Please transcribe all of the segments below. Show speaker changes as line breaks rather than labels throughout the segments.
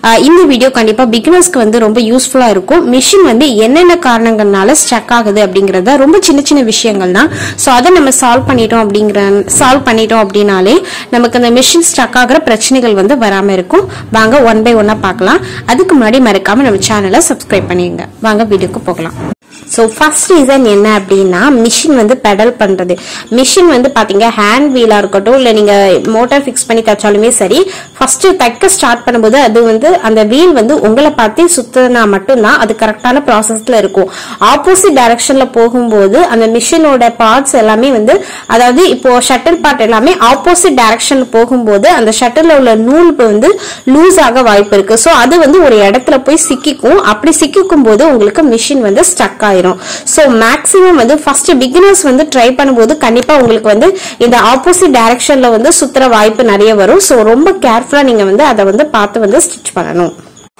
ஆஹ் இந்த வீடியோ கண்டிப்பா பிகினர்ஸ்க்கு வந்து ரொம்ப யூஸ்ஃபுல்லா இருக்கும் மிஷின் வந்து என்னென்ன காரணங்கள்னால ஸ்டக் ஆகுது அப்படிங்கறத ரொம்ப சின்ன சின்ன விஷயங்கள் தான் ஸோ அதை நம்ம சால்வ் பண்ணிட்டோம் அப்படிங்கிற சால்வ் பண்ணிட்டோம் அப்படின்னாலே நமக்கு அந்த மிஷின் ஸ்டக் ஆகுற பிரச்சனைகள் வந்து வராம இருக்கும் வாங்க ஒன் பை ஒன்னா பார்க்கலாம் அதுக்கு முன்னாடி மறக்காம நம்ம சேனலை சப்ஸ்கிரைப் பண்ணிடுங்க வாங்க வீடியோக்கு போகலாம் ஸோ ஃபர்ஸ்ட் ரீசன் என்ன அப்படின்னா மிஷின் வந்து பெடல் பண்றது மிஷின் வந்து பாத்தீங்க ஹேண்ட் வீலா இருக்கட்டும் இல்ல நீங்க மோட்டார் ஃபிக்ஸ் பண்ணி தச்சாலுமே சரி ஃபர்ஸ்ட் தைக்க ஸ்டார்ட் பண்ணும்போது அது வந்து அந்த வீல் வந்து உங்களை பார்த்து சுத்தினா மட்டும்தான் அது கரெக்டான ப்ராசஸ்ல இருக்கும் ஆப்போசிட் டைரக்ஷன்ல போகும்போது அந்த மிஷினோட பார்ட்ஸ் எல்லாமே வந்து அதாவது இப்போ ஷட்டில் பார்ட் எல்லாமே ஆப்போசிட் டைரக்ஷன்ல போகும்போது அந்த ஷட்டில் உள்ள நூல் வந்து லூஸ் ஆக வாய்ப்பு இருக்கு ஸோ அது வந்து ஒரு இடத்துல போய் சிக்கிக்கும் அப்படி சிக்கிக்கும் போது உங்களுக்கு மிஷின் வந்து ஸ்டக் ஆயிரும் ஸோ மேக்ஸிமம் வந்து ஃபர்ஸ்ட் பிகினர்ஸ் வந்து ட்ரை பண்ணும்போது கண்டிப்பா உங்களுக்கு வந்து இந்த ஆப்போசிட் டைரக்ஷன்ல வந்து சுத்துற வாய்ப்பு நிறைய வரும் ஸோ ரொம்ப கேர்ஃபுல்லா நீங்க வந்து அதை வந்து பார்த்து வந்து ஸ்டிச் பண்ணணும்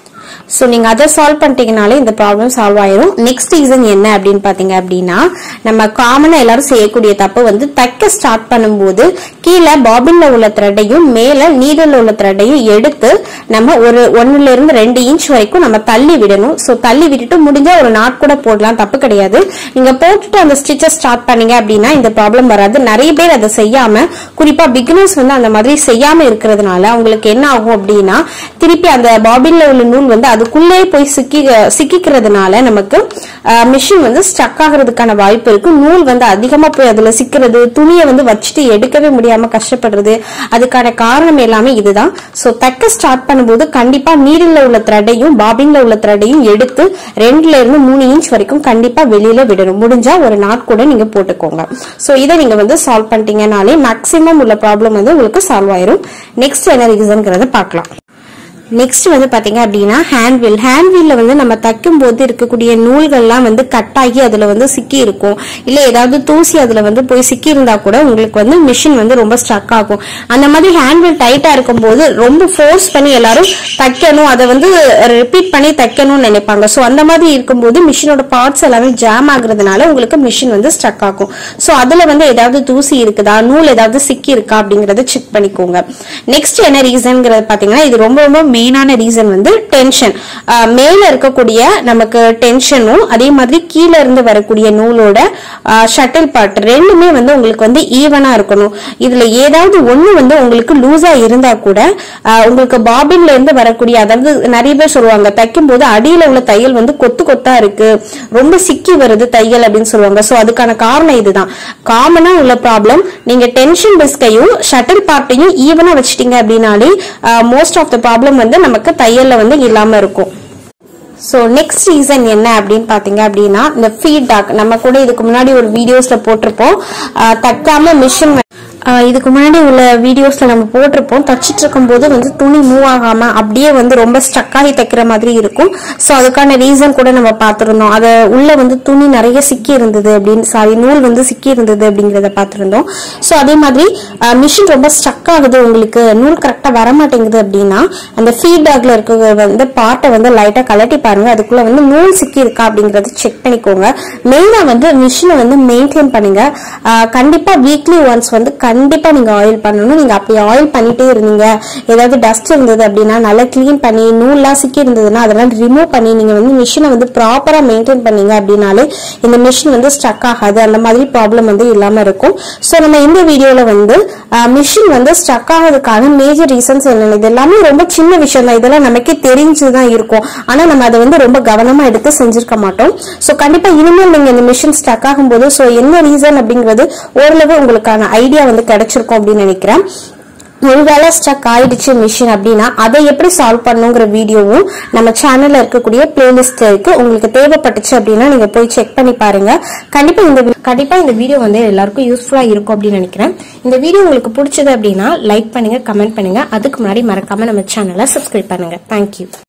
ஸோ நீங்க அதை சால்வ் பண்ணிட்டீங்கனாலே இந்த ப்ராப்ளம் சால்வ் ஆயிரும் நெக்ஸ்ட் ரீசன் என்ன அப்படின்னு பாத்தீங்க அப்படின்னா நம்ம காமனா எல்லாரும் செய்யக்கூடிய தப்பு வந்து தைக்க ஸ்டார்ட் பண்ணும்போது கீழே பாபின்ல உள்ள த்ரெட்டையும் மேல நீடல்ல உள்ள த்ரெட்டையும் எடுத்து நம்ம ஒரு ஒன்னுல இருந்து ரெண்டு இன்ச் வரைக்கும் நம்ம தள்ளி விடணும் ஸோ தள்ளி விட்டுட்டு முடிஞ்சா ஒரு நாட் கூட போடலாம் தப்பு கிடையாது நீங்க போட்டுட்டு அந்த ஸ்டிச்சை ஸ்டார்ட் பண்ணீங்க அப்படின்னா இந்த ப்ராப்ளம் வராது நிறைய பேர் அதை செய்யாம குறிப்பா பிகினர்ஸ் வந்து அந்த மாதிரி செய்யாம இருக்கிறதுனால அவங்களுக்கு என்ன ஆகும் அப்படின்னா திருப்பி அந்த பாபின்ல உள்ள நூல் வந்து அதுக்குள்ளே போய் சிக்கி சிக்கிக்கிறதுனால நமக்கு மிஷின் வந்து ஸ்டக் ஆகிறதுக்கான வாய்ப்பு இருக்கு நூல் வந்து அதிகமா போய் அதுல சிக்கிறது துணியை வந்து வச்சுட்டு எடுக்கவே முடியாம கஷ்டப்படுறது அதுக்கான காரணம் எல்லாமே இதுதான் சோ தைக்க ஸ்டார்ட் பண்ணும்போது கண்டிப்பா நீரில் உள்ள த்ரெட்டையும் பாபின்ல உள்ள த்ரெட்டையும் எடுத்து ரெண்டுல இருந்து மூணு இன்ச் வரைக்கும் கண்டிப்பா வெளியில விடணும் முடிஞ்சா ஒரு நாட் கூட நீங்க போட்டுக்கோங்க சோ இதை நீங்க வந்து சால்வ் பண்ணிட்டீங்கனாலே மேக்சிமம் உள்ள ப்ராப்ளம் வந்து உங்களுக்கு சால்வ் ஆயிரும் நெக்ஸ்ட் என்ன ரீசன்ங்கிறத பார்க்கலாம் நெக்ஸ்ட் வந்து பாத்தீங்க அப்படின்னா ஹேண்ட் வீல் ஹேண்ட் வீல்ல வந்து நம்ம தைக்கும் போது இருக்கக்கூடிய நூல்கள்லாம் வந்து கட் ஆகி அதுல வந்து சிக்கி இருக்கும் இல்ல ஏதாவது தூசி அதுல வந்து போய் சிக்கி இருந்தா கூட உங்களுக்கு வந்து மிஷின் வந்து ரொம்ப ஸ்டக் ஆகும் அந்த மாதிரி ஹேண்ட் வீல் டைட்டா இருக்கும் போது ரொம்ப ஃபோர்ஸ் பண்ணி எல்லாரும் தைக்கணும் அதை வந்து ரிப்பீட் பண்ணி தைக்கணும்னு நினைப்பாங்க ஸோ அந்த மாதிரி இருக்கும்போது மிஷினோட பார்ட்ஸ் எல்லாமே ஜாம் ஆகுறதுனால உங்களுக்கு மிஷின் வந்து ஸ்டக் ஆகும் ஸோ அதுல வந்து ஏதாவது தூசி இருக்குதா நூல் ஏதாவது சிக்கி இருக்கா அப்படிங்கறத செக் பண்ணிக்கோங்க நெக்ஸ்ட் என்ன ரீசன்ங்கிறது பாத்தீங்கன்னா இது ரொம்ப ரொம்ப மெயினான ரீசன் வந்து டென்ஷன் மேல இருக்கக்கூடிய நமக்கு டென்ஷனும் அதே மாதிரி கீழே இருந்து வரக்கூடிய நூலோட ஷட்டில் பார்ட் ரெண்டுமே வந்து உங்களுக்கு வந்து ஈவனா இருக்கணும் இதுல ஏதாவது ஒண்ணு வந்து உங்களுக்கு லூசா இருந்தா கூட ஆஹ் உங்களுக்கு பாபின்ல இருந்து வரக்கூடிய அதாவது நிறைய பேர் சொல்லுவாங்க தைக்கும் போது அடியில உள்ள தையல் வந்து கொத்து கொத்தா இருக்கு ரொம்ப சிக்கி வருது தையல் அப்படின்னு சொல்லுவாங்க சோ அதுக்கான காரணம் இதுதான் காமனா உள்ள ப்ராப்ளம் நீங்க டென்ஷன் டிஸ்கையும் ஷட்டில் பார்ட்டையும் ஈவனா வச்சிட்டீங்க அப்படின்னாலே மோஸ்ட் ஆஃப் த ப்ராப்ளம் வந்து நமக்கு தையல்ல வந்து இல்லாம இருக்கும் ஸோ நெக்ஸ்ட் ரீசன் என்ன அப்படின்னு பாத்தீங்க அப்படின்னா இந்த ஃபீட்பேக் நம்ம கூட இதுக்கு முன்னாடி ஒரு வீடியோஸ்ல போட்டிருப்போம் ஆஹ் தைக்காம மிஷின் இதுக்கு முன்னாடி உள்ள வீடியோஸ்ல நம்ம போட்டிருப்போம் தச்சிட்டு இருக்கும்போது வந்து துணி மூவ் ஆகாம அப்படியே வந்து ரொம்ப ஸ்டக் ஆகி தைக்கிற மாதிரி இருக்கும் ஸோ அதுக்கான ரீசன் கூட நம்ம பார்த்திருந்தோம் அதை உள்ள வந்து துணி நிறைய சிக்கி இருந்தது அப்படின்னு சாரி நூல் வந்து சிக்கி இருந்தது அப்படிங்கறத பார்த்திருந்தோம் ஸோ அதே மாதிரி மிஷின் ரொம்ப ஸ்டக் ஆகுது உங்களுக்கு நூல் கரெக்டா வர மாட்டேங்குது அப்படின்னா அந்த ஃபீட்பேக்ல இருக்க வந்து பார்ட்டை வந்து லைட்டா கலட்டி பாருங்க அதுக்குள்ள வந்து நூல் சிக்கி இருக்கா அப்படிங்கறத செக் பண்ணிக்கோங்க மெயினா வந்து மிஷினை வந்து மெயின்டைன் பண்ணுங்க ஆஹ் கண்டிப்பா வீக்லி ஒன்ஸ் வந்து கண்டிப்பா நீங்க ஆயில் பண்ணணும் நீங்க அப்படி ஆயில் பண்ணிட்டே இருந்தீங்க ஏதாவது டஸ்ட் இருந்தது அப்படின்னா நல்லா க்ளீன் பண்ணி நூல்லாம் சிக்கி இருந்ததுன்னா அதெல்லாம் ரிமூவ் பண்ணி நீங்க வந்து மிஷினை வந்து ப்ராப்பரா மெயின்டைன் பண்ணீங்க அப்படின்னாலே இந்த மிஷின் வந்து ஸ்டக் ஆகாது அந்த மாதிரி ப்ராப்ளம் வந்து இல்லாம இருக்கும் ஸோ நம்ம இந்த வீடியோல வந்து மிஷின் வந்து ஸ்டக் ஆகிறதுக்கான மேஜர் ரீசன்ஸ் என்னென்ன இது எல்லாமே ரொம்ப சின்ன விஷயம் தான் இதெல்லாம் நமக்கே தெரிஞ்சுதான் இருக்கும் ஆனா நம்ம அதை வந்து ரொம்ப கவனமா எடுத்து செஞ்சிருக்க மாட்டோம் ஸோ கண்டிப்பா இனிமேல் நீங்க இந்த மிஷின் ஸ்டக் ஆகும்போது ஸோ என்ன ரீசன் அப்படிங்கிறது ஓரளவு உங்களுக்கான ஐடியா வந்து கிடைச்சிருக்கும் அப்படின்னு நினைக்கிறேன் ஒருவேளை ஸ்டக் ஆயிடுச்சு மிஷின் அப்படின்னா அதை எப்படி சால்வ் பண்ணுங்கிற வீடியோவும் நம்ம சேனல்ல இருக்கக்கூடிய பிளேலிஸ்ட் இருக்கு உங்களுக்கு தேவைப்பட்டுச்சு அப்படின்னா நீங்க போய் செக் பண்ணி பாருங்க கண்டிப்பா இந்த வி- கண்டிப்பா இந்த வீடியோ வந்து எல்லாருக்கும் யூஸ்ஃபுல்லா இருக்கும் அப்படின்னு நினைக்கிறேன் இந்த வீடியோ உங்களுக்கு பிடிச்சது அப்படின்னா லைக் பண்ணுங்க கமெண்ட் பண்ணுங்க அதுக்கு முன்னாடி மறக்காம நம்ம சேனலை சப்ஸ்கிரைப் பண்ணுங்க தேங்க்யூ